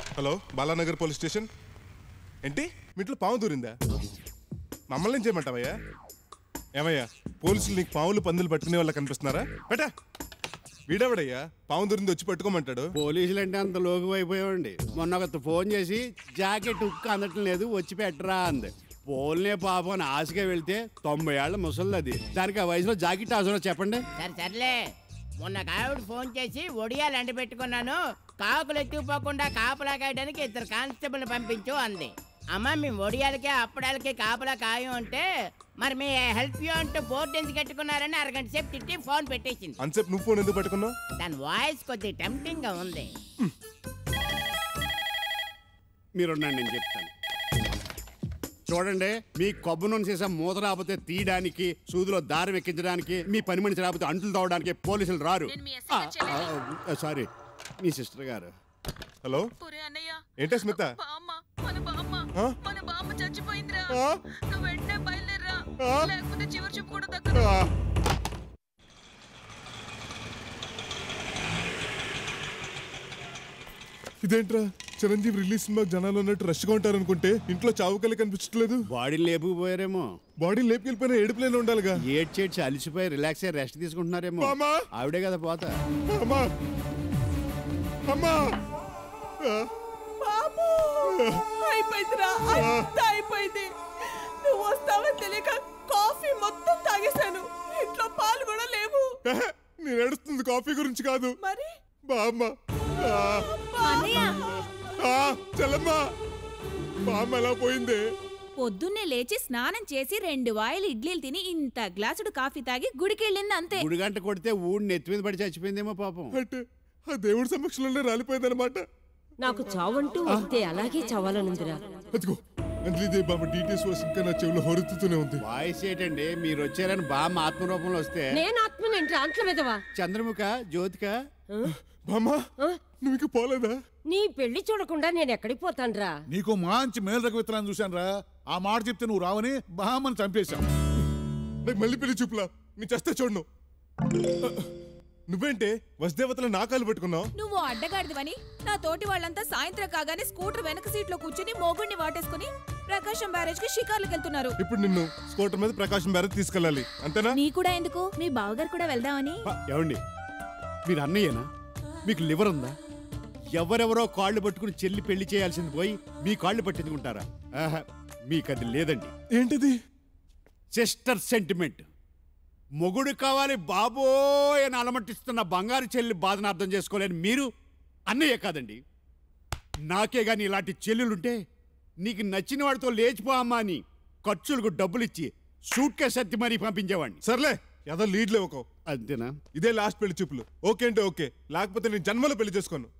Hello Balanagar police station ఏంటి మీ ఇంట్లో పాము దూరిందా మమ్మల్ని ఏం చేయమంటావయ్యా ఏమయ్యా పోలీసులు నీకు పాములు పందులు పట్టుకునే వాళ్ళ కనిపిస్తున్నారా బెటా వీడెవడయ్యా పాము దూరింది వచ్చి పట్టుకోమంటాడు పోలీసులు అంటే అంత లోకు అయిపోయామండి మొన్న ఒక ఫోన్ చేసి జాకెట్ ఉక్కు అందటం లేదు వచ్చి పెట్టరా అంది పోల్నే పాపం అని ఆశగా వెళ్తే తొంభై ఏళ్ల ముసలిది అది దానికి ఆ వయసులో జాకెట్ అవసరం చెప్పండి సరే సర్లే మొన్న కావిడ ఫోన్ చేసి ఒడియాలు ఎండ పెట్టుకున్నాను కాకులు ఎత్తుకుపోకుండా కాపలా కాయడానికి ఇద్దరు కానిస్టేబుల్ పంపించు అంది అమ్మ మేము ఒడియాలకి అప్పడాలకి కాపలా కాయం అంటే మరి మీ హెల్ప్ యూ అంటూ బోర్డు ఎందుకు కట్టుకున్నారని అరగంట సేపు తిట్టి ఫోన్ పెట్టేసింది అంతసేపు నువ్వు ఫోన్ ఎందుకు పట్టుకున్నావు దాని వాయిస్ కొద్ది టెంప్టింగ్ గా ఉంది మీరున్నాను నేను చెప్తాను చూడండి మీ కొబ్బు నూనె సీసా మూత రాకపోతే తీయడానికి సూదిలో దారం ఎక్కించడానికి మీ పని మనిషి రాకపోతే అంటులు తవ్వడానికి పోలీసులు రారు నేను మీ ఎస్ఐ గారి చెల్లెల్ని. సారీ మీ సిస్టర్ గారు హలో ఒరే అన్నయ్య ఏంటే స్మిత బామ్మ మన బామ్మ ఆ? మన బామ్మ చచ్చిపోయిందిరా ఆ? నువ్వు వెంటనే బయలుదేరరా ఆ? లేకపోతే చివరి చూపు కూడా దక్కదు ఆ, ఇదేంట్రా చిరంజీవి రిలీజ్ సినిమా జనాలు ఉన్నట్టు రష్గా ఉంటారు అనుకుంటే ఇంట్లో చావుకల్లి కనిపించట్లేదు బాడీని లేపుకుపోయారేమో బాడీ లేపుకెళ్ళిపోయినా ఏడుపులేని ఉండాలిగా ఏడ్ చేడ్చి అలిసిపోయి రిలాక్స్ అయ్యి రెస్ట్ తీసుకుంటున్నారేమో మామా! ఆవిడే కదా పోతా అమ్మా అమ్మా ఆ, బాబు అయిపోయిందిరా అంతా అయిపోయింది నువ్వు వస్తావని తెలియక కాఫీ మొత్తం తాగేశాను ఇంట్లో పాలు కూడా లేవు ఎహె, నేను ఏడుస్తుంది కాఫీ గురించి కాదు మరి బామ్మ ఆ, అన్నయ్య ఆ, చెల్లమ్మ బామ్మ ఎలా పోయింది పొద్దున్నే లేచి స్నానం చేసి రెండు వాయిలు ఇడ్లీలు తిని ఇంత గ్లాసుడు కాఫీ తాగి గుడికెళ్ళింది అంతే గుడిగంట కొడితే ఊడి నెత్తి మీద పడి చచ్చిపోయిందేమో పాపం అంటే ఆ దేవుడి సమక్షంలోనే రాలిపోయిందనమాట నాకు చావంటూ వస్తే అలాగే చావాలనుందిరా అదిగో అంజలిదేవి బామ్మ డీటెయిల్స్ వాసి ఇంకా నా చెవిలో హొరుతుతూనే ఉంది వాయిస్ ఏంటండి మీరు వచ్చారని బామ్మ ఆత్మరూపంలో వస్తే నేను ఆత్మనేంటి అంట్ల మీదవా చంద్రముఖ జ్యోతిక బామ్మ నువ్వు ఇంకా పోలేదా నీ పెళ్లి చూడకుండా నేను ఎక్కడికి పోతాన్రా నీకు మంచి మేలు రక విత్తనాన్ని చూశాను రా ఆ మాట చెప్తే నువ్వు రావని బామ్మని చంపేశావు నాకు మళ్ళీ పెళ్లి చూపులా నీ చేస్తే చూడను నువ్వేంటే వసుదేవతల నాకాలు పెట్టుకున్నావు నువ్వు అడ్డగాడిదివని నా తోటి వాళ్ళంతా సాయంత్రం కాగానే స్కూటర్ వెనక సీట్లో కూర్చుని మొగుడిని వాటేసుకుని ప్రకాశం బ్యారేజ్ కి షికార్లకు వెళ్తున్నారు ఇప్పుడు నిన్ను స్కూటర్ మీద ప్రకాశం బ్యారేజ్ తీసుకెళ్ళాలి అంతేనా నీ కూడా ఎందుకు మీ బావగారు కూడా వెళ్దామని ఏమండి మీరు అన్నయ్యనా మీకు లివర్ ఉందా ఎవరెవరో కాళ్ళు పట్టుకుని చెల్లి పెళ్లి చేయాల్సింది పోయి మీ కాళ్ళు పట్టించుకుంటారా ఆహా, మీకు అది లేదండి ఏంటిది సిస్టర్ సెంటిమెంట్ మొగుడు కావాలి బాబోయ్ అని అలమటిస్తున్న బంగారు చెల్లి బాధను అర్థం చేసుకోలేని మీరు అన్నయ్య కాదండి నాకే గాని ఇలాంటి చెల్లెలుంటే నీకు నచ్చిన వాడితో లేచిపో అమ్మా అని ఖర్చులకు డబ్బులు ఇచ్చి సూట్ కేసు ఎత్తి మరీ పంపించేవాడిని సర్లే ఏదో లీడ్ లేవుకో అంతేనా ఇదే లాస్ట్ పెళ్లి చూపులు ఓకే అంటే ఓకే లేకపోతే నేను జన్మలో పెళ్లి చేసుకోను